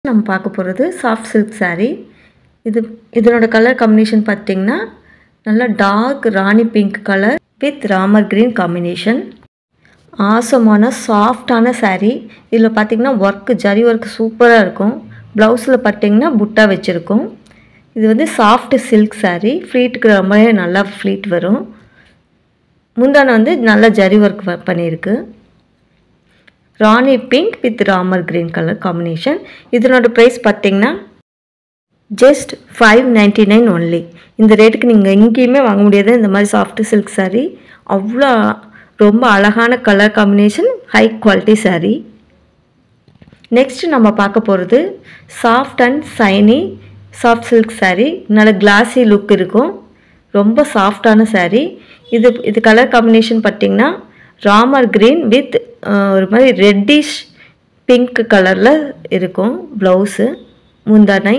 நம்ம பார்க்க போகிறது சாஃப்ட் சில்க் saree இது இதனோட கலர் காம்பினேஷன் பார்த்தீங்கன்னா நல்லா dark rani pink colour with Ramar green combination ஆசமான சாஃப்டான saree இதில் பார்த்தீங்கன்னா ஒர்க்கு ஜரி ஒர்க் சூப்பராக இருக்கும் ப்ளவுஸில் பார்த்தீங்கன்னா புட்டா வச்சுருக்கும் இது வந்து சாஃப்ட் சில்க் saree ஃப்ளீட்டுக்கு ரொம்பவே நல்லா ஃப்ளீட் வரும் முந்தான வந்து நல்லா ஜரி ஒர்க் பண்ணியிருக்கு rani pink with Ramar green colour combination இதனோட ப்ரைஸ் பார்த்தீங்கன்னா just five ninety nine only இந்த ரேட்டுக்கு நீங்கள் எங்கேயுமே வாங்க முடியாது இந்த மாதிரி சாஃப்ட் சில்க் saree அவ்வளோ ரொம்ப அழகான colour combination high quality saree next நம்ம பார்க்க போகிறது soft and shiny soft silk saree நல்ல கிளாஸி லுக் இருக்கும் ரொம்ப சாஃப்டான saree இது இது கலர் காம்பினேஷன் பார்த்தீங்கன்னா ராமர் கிரீன் வித் ஒரு மாதிரி ரெட்டிஷ் பிங்க் கலரில் இருக்கும் ப்ளவுஸு முந்தானை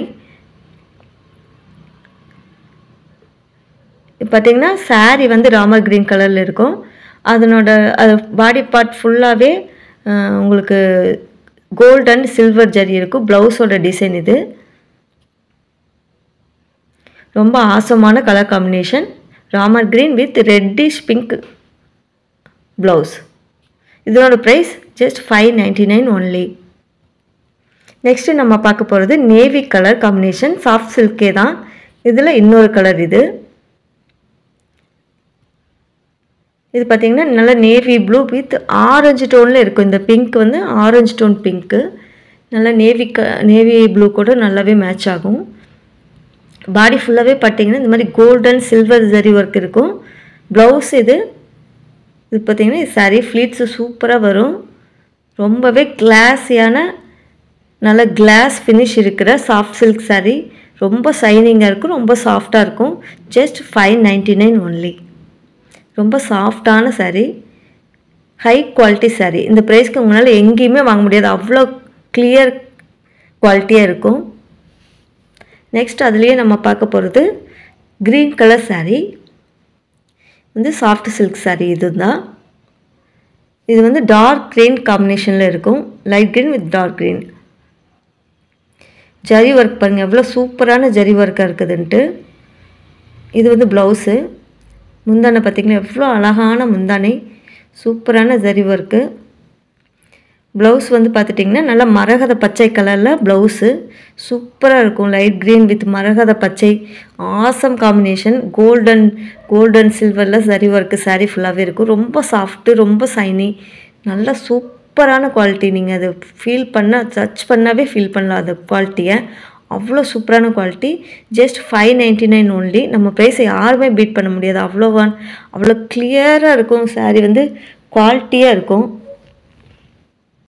பார்த்தீங்கன்னா saree வந்து ராமர் கிரீன் கலரில் இருக்கும் அதனோட அது பாடி பார்ட் ஃபுல்லாகவே உங்களுக்கு கோல்ட் அண்ட் சில்வர் ஜரி இருக்கும் ப்ளவுஸோட டிசைன் இது ரொம்ப ஆசமான colour combination Ramar green with reddish pink blouse இதனோட price just five ninety nine only next நம்ம பார்க்க போகிறது நேவி கலர் காம்பினேஷன் சாஃப்ட் சில்கே தான் இதில் இன்னொரு கலர் இது இது பார்த்திங்கன்னா நல்ல நேவி ப்ளூ வித் ஆரஞ்சு டோனில் இருக்கும் இந்த பிங்க் வந்து ஆரஞ்சு டோன் பிங்க்கு நல்லா நேவி க நேவி ப்ளூ கூட நல்லாவே மேட்ச் ஆகும் பாடி ஃபுல்லாகவே பார்த்தீங்கன்னா இந்த மாதிரி கோல்டன் சில்வர் ஜரி ஒர்க் இருக்கும் ப்ளவுஸ் இது இது பார்த்திங்கன்னா சாரீ ஃப்ளீட்ஸு சூப்பராக வரும் ரொம்பவே கிளாஸியான நல்ல கிளாஸ் ஃபினிஷ் இருக்கிற சாஃப்ட் சில்க் saree ரொம்ப சைனிங்காக இருக்கும் ரொம்ப சாஃப்டாக இருக்கும் just five ninety nine only ரொம்ப சாஃப்டான saree ஹை குவாலிட்டி saree இந்த ப்ரைஸ்க்கு உங்களால் எங்கேயுமே வாங்க முடியாது அவ்வளோ கிளியர் குவாலிட்டியாக இருக்கும் நெக்ஸ்ட் அதுலேயே நம்ம பார்க்க போகிறது க்ரீன் கலர் saree வந்து சாஃப்ட் சில்க் saree இது தான் இது வந்து டார்க் க்ரீன் காம்பினேஷனில் இருக்கும் light green with dark green zari work பாருங்கள் எவ்வளோ சூப்பரான ஜரி ஒர்க்காக இருக்குதுன்ட்டு இது வந்து ப்ளவுஸு முந்தானை பார்த்திங்கன்னா எவ்வளோ அழகான முந்தானை சூப்பரான ஜரி ஒர்க்கு ப்ளவுஸ் வந்து பார்த்துட்டிங்கன்னா நல்லா மரகத பச்சை கலரில் ப்ளவுஸு சூப்பராக இருக்கும் லைட் க்ரீன் வித் மரகத பச்சை ஆசம் காம்பினேஷன் கோல்டன் கோல்டன் சில்வரில் சரி ஒர்க்கு சாரீ ஃபுல்லாகவே இருக்கும் ரொம்ப சாஃப்ட்டு ரொம்ப சைனி நல்லா சூப்பரான குவாலிட்டி நீங்கள் அதை ஃபீல் பண்ண சர்ச் பண்ணாவே ஃபீல் பண்ணலாம் அந்த குவாலிட்டியை அவ்வளோ சூப்பரான quality just five ninety nine only நம்ம ப்ரைஸை யாருமே பீட் பண்ண முடியாது அவ்வளோ அவ்வளோ கிளியராக இருக்கும் சாரீ வந்து குவாலிட்டியாக இருக்கும்